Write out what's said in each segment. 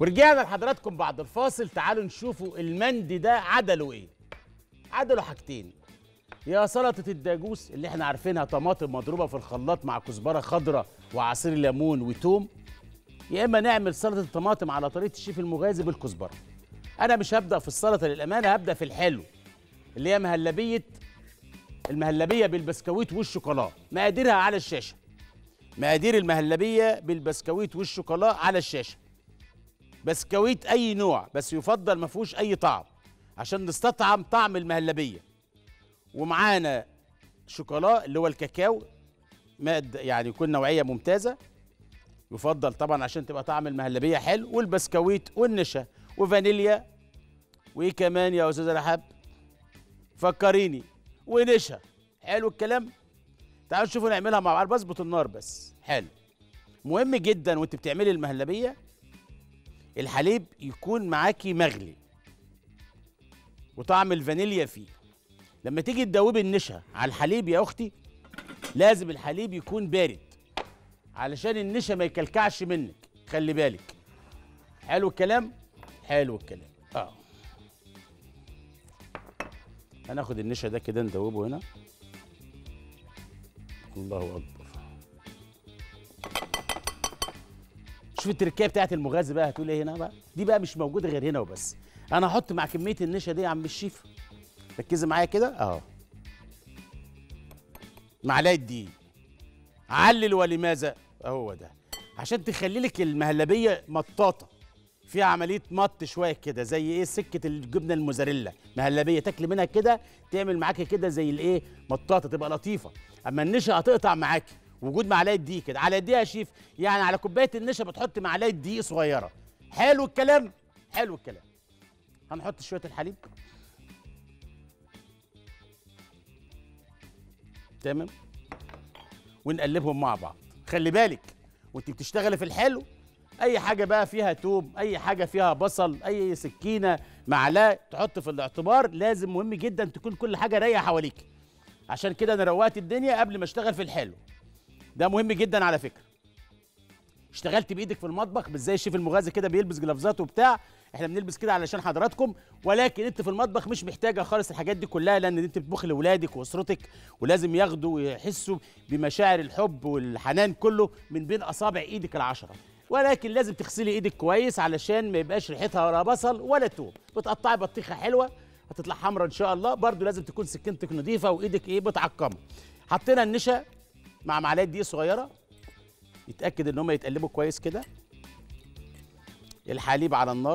ورجعنا لحضراتكم بعد الفاصل تعالوا نشوفوا المندي ده عدله ايه عدله حاجتين يا سلطة الداجوس اللي احنا عارفينها طماطم مضروبة في الخلاط مع كزبرة خضراء وعصير ليمون وتوم يا اما نعمل سلطة الطماطم على طريقة الشيف المغازي بالكزبرة انا مش هبدأ في السلطة للأمانة هبدأ في الحلو اللي هي مهلبية المهلبية بالبسكويت والشوكولا مقاديرها على الشاشة مقادير المهلبية بالبسكويت والشوكولا على الشاشة بسكويت اي نوع بس يفضل ما فيهوش اي طعم عشان نستطعم طعم المهلبيه ومعانا شوكولا اللي هو الكاكاو ماد يعني يكون نوعيه ممتازه يفضل طبعا عشان تبقى طعم المهلبيه حلو والبسكويت والنشا وفانيليا وايه كمان يا استاذه رحاب فكريني ونشا حلو الكلام تعالوا نشوفوا نعملها مع بعض بظبط النار بس حلو مهم جدا وانت بتعملي المهلبيه الحليب يكون معاكي مغلي وطعم الفانيليا فيه لما تيجي تدوبي النشا على الحليب يا اختي لازم الحليب يكون بارد علشان النشا ما يكلكعش منك خلي بالك حلو الكلام حلو الكلام اه هناخد النشا ده كده ندوبه هنا الله اكبر شوف التركيه بتاعت المغازي بقى هتقول ايه هنا بقى دي بقى مش موجوده غير هنا وبس انا هحط مع كميه النشا دي يا عم الشيف ركزي معايا كده اهو معلقه دقيق علل ولماذا اهو ده عشان تخلي لك المهلبيه مطاطه فيها عمليه مط شويه كده زي ايه سكه الجبنه الموزاريلا مهلبيه تاكلي منها كده تعمل معاكي كده زي الايه مطاطه تبقى لطيفه اما النشا هتقطع معاكي وجود معلقه دقيق كده على دقيقه يا شيف يعني على كوبايه النشا بتحط معلقه دقيق صغيره حلو الكلام حلو الكلام هنحط شويه الحليب تمام ونقلبهم مع بعض خلي بالك وانت بتشتغلي في الحلو اي حاجه بقى فيها توم اي حاجه فيها بصل اي سكينه معلقه تحط في الاعتبار لازم مهم جدا تكون كل حاجه رايقه حواليك عشان كده انا روقت الدنيا قبل ما اشتغل في الحلو ده مهم جدا على فكره اشتغلت بايدك في المطبخ مش زي الشيف المغازي كده بيلبس جلافزات وبتاع احنا بنلبس كده علشان حضراتكم ولكن انت في المطبخ مش محتاجه خالص الحاجات دي كلها لان انت بتطبخي لاولادك واسرتك ولازم ياخدوا ويحسوا بمشاعر الحب والحنان كله من بين اصابع ايدك العشره ولكن لازم تغسلي ايدك كويس علشان ما يبقاش ريحتها ولا بصل ولا توم بتقطعي بطيخه حلوه هتطلع حمرا ان شاء الله برضو لازم تكون سكينتك نظيفه وايدك ايه متعقمه حطينا النشا مع معلقه دقيق صغيره يتاكد ان هم يتقلبوا كويس كده الحليب على النار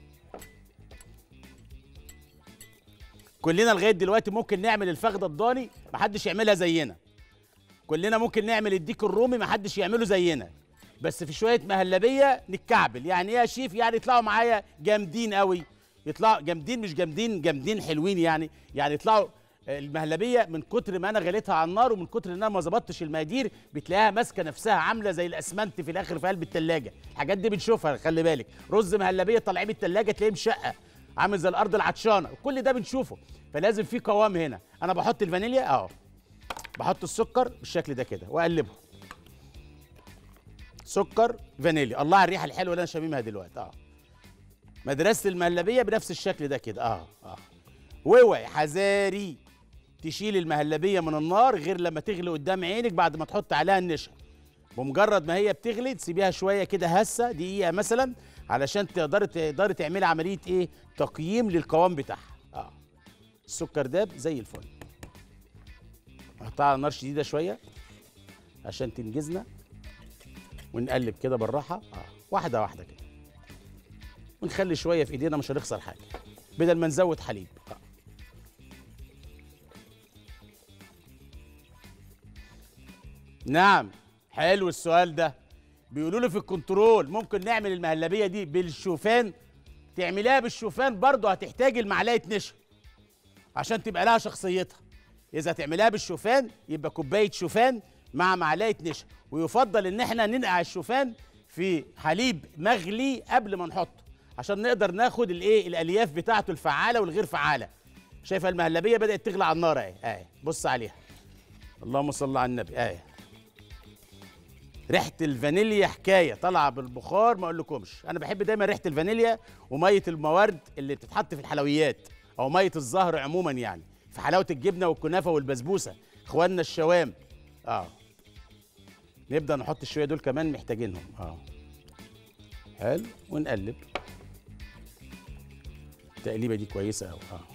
كلنا لغايه دلوقتي ممكن نعمل الفخده الضاني محدش يعملها زينا كلنا ممكن نعمل الديك الرومي محدش يعمله زينا بس في شويه مهلبيه نتكعبل يعني ايه يا شيف يعني يطلعوا معايا جامدين قوي يطلعوا جامدين مش جامدين جامدين حلوين يعني يعني يطلعوا المهلبيه من كتر ما انا غليتها على النار ومن كتر ان انا ما ظبطتش المقادير بتلاقيها ماسكه نفسها عامله زي الاسمنت في الاخر في قلب الثلاجه الحاجات دي بنشوفها خلي بالك رز مهلبيه طالعين من الثلاجه تلاقيه مشقه عامل زي الارض العطشانه كل ده بنشوفه فلازم في قوام هنا انا بحط الفانيليا اهو بحط السكر بالشكل ده كده واقلبه سكر فانيليا الله على الريحه الحلوه اللي انا شاممها دلوقتي اه مدرسه المهلبيه بنفس الشكل ده كده اه اه واوعي حذاري تشيل المهلبيه من النار غير لما تغلي قدام عينك بعد ما تحط عليها النشا بمجرد ما هي بتغلي تسيبيها شويه كده هسه دقيقه مثلا علشان تقدري تقدري تعملي عمليه ايه تقييم للقوام بتاعها اه السكر داب زي الفل نحطها على نار شديده شويه عشان تنجزنا ونقلب كده بالراحه اه واحده واحده كده ونخلي شويه في ايدينا مش هنخسر حاجه بدل ما نزود حليب آه. نعم حلو السؤال ده بيقولوا لي في الكنترول ممكن نعمل المهلبيه دي بالشوفان تعمليها بالشوفان برضه هتحتاج المعلقه نشا عشان تبقى لها شخصيتها اذا تعمليها بالشوفان يبقى كوبايه شوفان مع معلقه نشا ويفضل ان احنا ننقع الشوفان في حليب مغلي قبل ما نحطه عشان نقدر ناخد الايه الالياف بتاعته الفعاله والغير فعاله شايفه المهلبيه بدات تغلي على النار اهي اهي بص عليها اللهم صل على النبي اهي ريحه الفانيليا حكايه طالعه بالبخار ما اقولكمش انا بحب دايما ريحه الفانيليا وميه الموارد اللي بتتحط في الحلويات او ميه الزهر عموما يعني في حلاوه الجبنه والكنافه والبسبوسه اخواننا الشوام اه نبدا نحط الشويه دول كمان محتاجينهم اه حلو ونقلب التقليبه دي كويسه قوي اه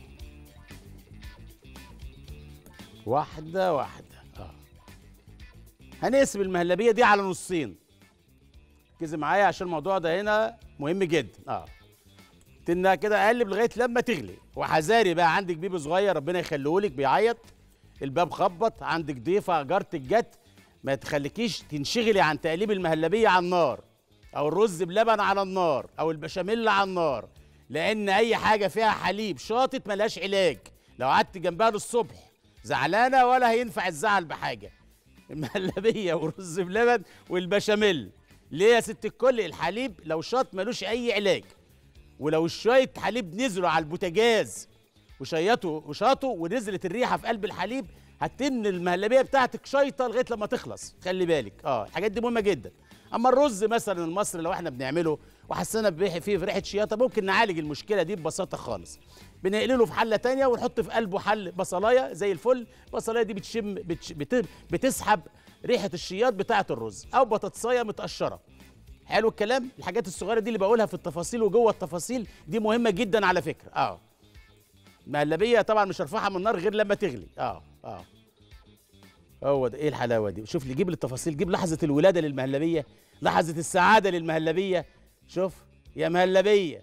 واحده واحده اه هنقسم المهلبيه دي على نصين ركزي معايا عشان الموضوع ده هنا مهم جدا اه تنها كده اقلب لغايه لما تغلي وحذاري بقى عندك بيبي صغير ربنا يخليهولك بيعيط الباب خبط عندك ضيفه جارتك جت ما تخليكيش تنشغلي عن تقليب المهلبيه على النار او الرز بلبن على النار او البشاميل على النار لان اي حاجه فيها حليب شاطط ملهاش علاج لو قعدت جنبها للصبح زعلانه ولا هينفع الزعل بحاجه المهلبيه والرز بلبن والبشاميل ليه يا ست الكل الحليب لو شاط ملوش اي علاج ولو شويه حليب نزلوا على البوتاجاز وشيطوا وشاطوا ونزلت الريحه في قلب الحليب هتن المهلبيه بتاعتك شيطه لغايه لما تخلص خلي بالك اه الحاجات دي مهمه جدا اما الرز مثلا المصري لو احنا بنعمله وحسينا بريحه فيه في ريحه شياطه ممكن نعالج المشكله دي ببساطه خالص بنقلله في حله تانية ونحط في قلبه حل بصلايه زي الفل البصلايه دي بتشم بتش بت بتسحب ريحه الشياط بتاعه الرز او بطاطسايه متقشره حلو الكلام الحاجات الصغيره دي اللي بقولها في التفاصيل وجوه التفاصيل دي مهمه جدا على فكره اه مهلبيه طبعا مش هرفعها من النار غير لما تغلي اه اه هو ده ايه الحلاوه دي شوف لي جيب التفاصيل جيب لحظه الولاده للمهلبيه لحظه السعاده للمهلبيه شوف يا مهلبيه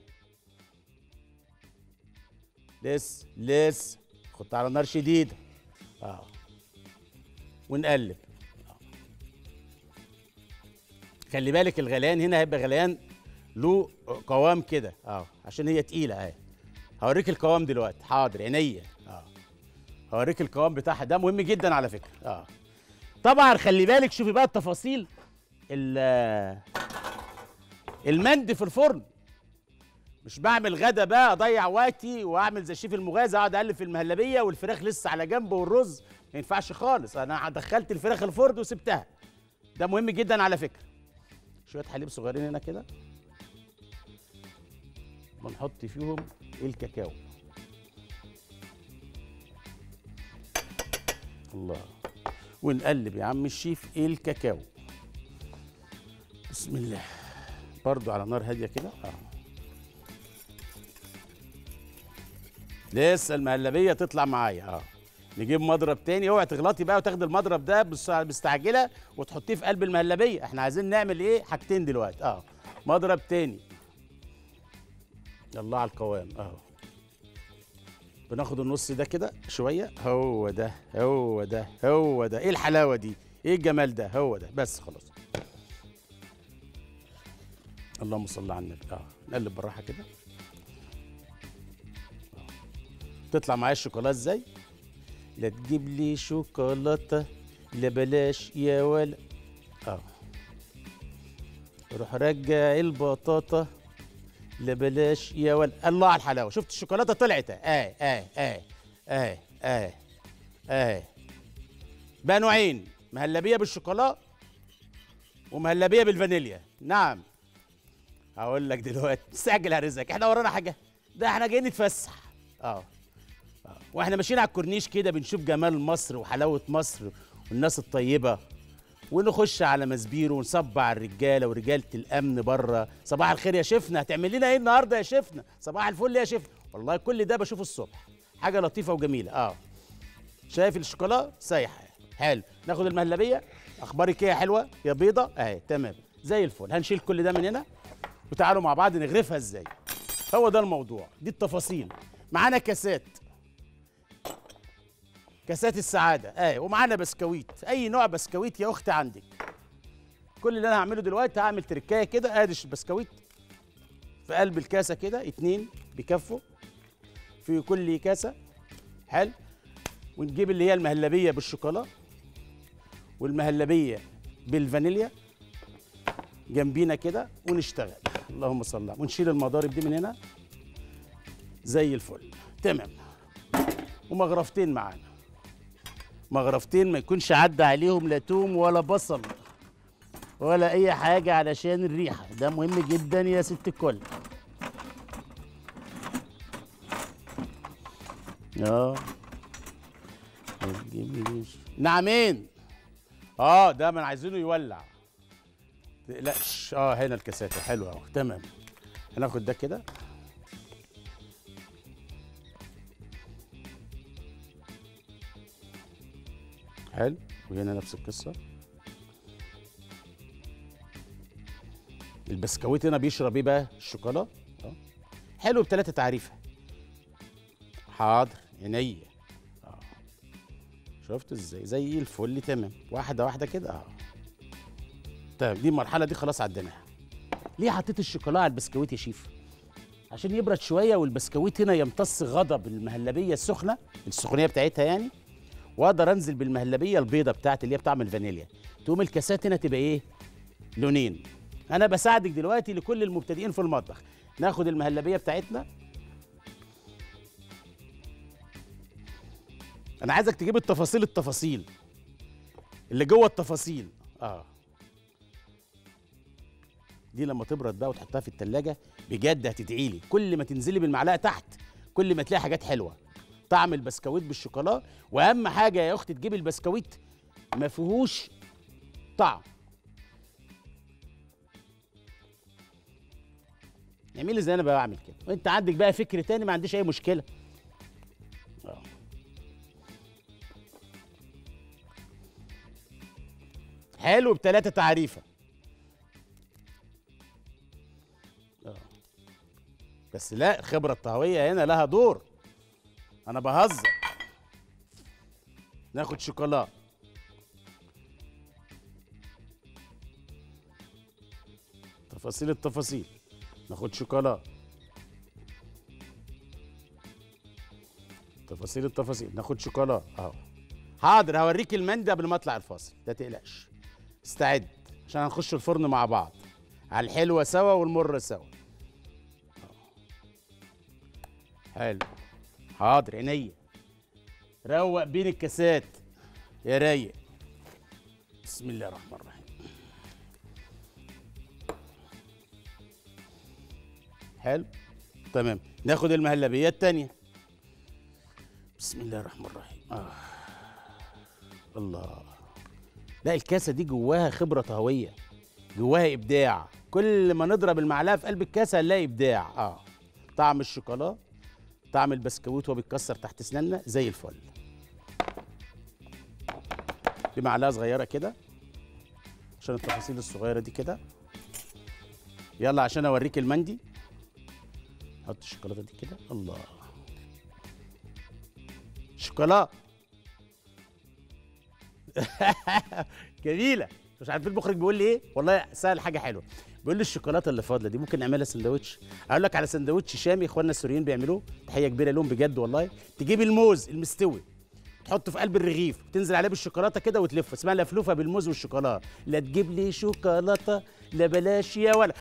لسه لسه خد على نار شديده اه ونقلب آه. خلي بالك الغليان هنا هيبقى غليان له قوام كده اه عشان هي تقيله اهي هوريك القوام دلوقتي حاضر عينيا اه هوريك القوام بتاعها ده مهم جدا على فكره اه طبعا خلي بالك شوفي بقى التفاصيل ال- المند في الفرن مش بعمل غدا بقى اضيع وقتي واعمل زي الشيف المغازي اقعد اقلب في المهلبيه والفراخ لسه على جنب والرز ما ينفعش خالص انا دخلت الفراخ الفرن وسبتها ده مهم جدا على فكره شويه حليب صغيرين هنا كده ونحط فيهم الكاكاو الله ونقلب يا عم الشيف الكاكاو بسم الله برضو على نار هاديه كده اه لسه المهلبيه تطلع معايا اه نجيب مضرب تاني اوعي تغلطي بقى وتاخدي المضرب ده بس- مستعجله وتحطيه في قلب المهلبيه احنا عايزين نعمل ايه حاجتين دلوقتي اه مضرب تاني الله على القوام اهو بناخد النص ده كده شويه هو ده هو ده هو ده ايه الحلاوه دي ايه الجمال ده هو ده بس خلاص اللهم صل على النبي اه نقلب بالراحه كده آه. تطلع معايا الشوكولاته ازاي لا تجيب لي شوكولاته لا بلاش يا ولا اه روح رجع البطاطا لا بلاش يا ولا الله على الحلاوه شفت الشوكولاته طلعت اه اه اه اه اه اه بقى نوعين مهلبيه بالشوكولاته ومهلبيه بالفانيليا نعم هقول لك دلوقتي استعجل على رزقك احنا ورانا حاجه ده احنا جايين نتفسح اه آه. واحنا ماشيين على الكورنيش كده بنشوف جمال مصر وحلاوه مصر والناس الطيبه ونخش على مسبيرو ونصب على الرجاله ورجاله الامن بره صباح الخير يا شيفنا هتعمل لنا ايه النهارده يا شيفنا صباح الفل يا شيفنا والله كل ده بشوفه الصبح حاجه لطيفه وجميله اه شايف الشوكولاته سايحه حلو ناخد المهلبيه اخبارك ايه يا حلوه يا بيضه اهي تمام زي الفل هنشيل كل ده من هنا وتعالوا مع بعض نغرفها ازاي هو ده الموضوع دي التفاصيل معانا كاسات كاسات السعاده اهي ومعانا بسكويت اي نوع بسكويت يا اختي عندك كل اللي انا هعمله دلوقتي هعمل تركايه كده ادي البسكويت في قلب الكاسه كده اتنين بيكفوا في كل كاسه حلو ونجيب اللي هي المهلبيه بالشوكولاته والمهلبيه بالفانيليا جنبينا كده ونشتغل اللهم صل على ونشيل المضارب دي من هنا زي الفل تمام ومغرفتين معانا مغرفتين ما يكونش عدى عليهم لا توم ولا بصل ولا اي حاجه علشان الريحه ده مهم جدا يا ست الكل اه ما تجيبليش. نعمين اه ده من عايزينه يولع تقلقش اه هنا الكاسات حلوه اهو تمام هناخد ده كده حلو وهنا نفس القصه البسكويت هنا بيشرب ايه بقى الشوكولا اه حلو بثلاثه تعريفه حاضر عينيا اه شفت ازاي زي الفل تمام واحده واحده كده اه تمام دي المرحله دي خلاص عديناها ليه حطيت الشوكولا على البسكويت يا شيف عشان يبرد شويه والبسكويت هنا يمتص غضب المهلبيه السخنه السخونيه بتاعتها يعني واقدر انزل بالمهلبيه البيضه بتاعتي اللي هي بطعم الفانيليا تقوم الكاسات هنا تبقى ايه لونين انا بساعدك دلوقتي لكل المبتدئين في المطبخ ناخد المهلبيه بتاعتنا انا عايزك تجيب التفاصيل التفاصيل اللي جوه التفاصيل اه دي لما تبرد بقى وتحطها في التلاجة بجد هتدعي لي كل ما تنزلي بالمعلقه تحت كل ما تلاقي حاجات حلوه طعم البسكويت بالشوكولا واهم حاجه يا اختي تجيبي البسكويت ما فيهوش طعم اعملي زي انا بقى بعمل كده وانت عندك بقى فكر تاني ما عنديش اي مشكله آه. حلو بتلاتة تعريفه آه. بس لا الخبره الطهويه هنا لها دور انا بهزر ناخد شوكولا تفاصيل التفاصيل ناخد شوكولا تفاصيل التفاصيل ناخد شوكولا اهو حاضر هوريك المندي قبل ما اطلع الفاصل لا تقلقش استعد عشان هنخش الفرن مع بعض على الحلوه سوا والمره سوا حلو حاضر عينيا روق بين الكاسات يا رايق بسم الله الرحمن الرحيم حلو تمام ناخد المهلبيه التانية بسم الله الرحمن الرحيم آه. الله لا الكاسه دي جواها خبره طهويه جواها ابداع كل ما نضرب المعلقه في قلب الكاسه نلاقي ابداع اه طعم الشوكولا طعم البسكويت وهو بيتكسر تحت اسناننا زي الفل بمعلقه صغيره كده عشان التفاصيل الصغيره دي كده يلا عشان اوريك المندي حط الشوكولاته دي كده الله شوكولا جميله مش عارفين المخرج بيقول لي ايه والله سهل حاجه حلوه بيقول لي الشوكولاته اللي فاضله دي ممكن نعملها سندوتش اقول لك على سندوتش شامي اخواننا السوريين بيعملوه تحيه كبيره لهم بجد والله تجيب الموز المستوي تحطه في قلب الرغيف وتنزل عليه بالشوكولاته كده وتلفه اسمها لفلوفه بالموز والشوكولاته لا تجيب لي شوكولاته لا بلاش يا ولا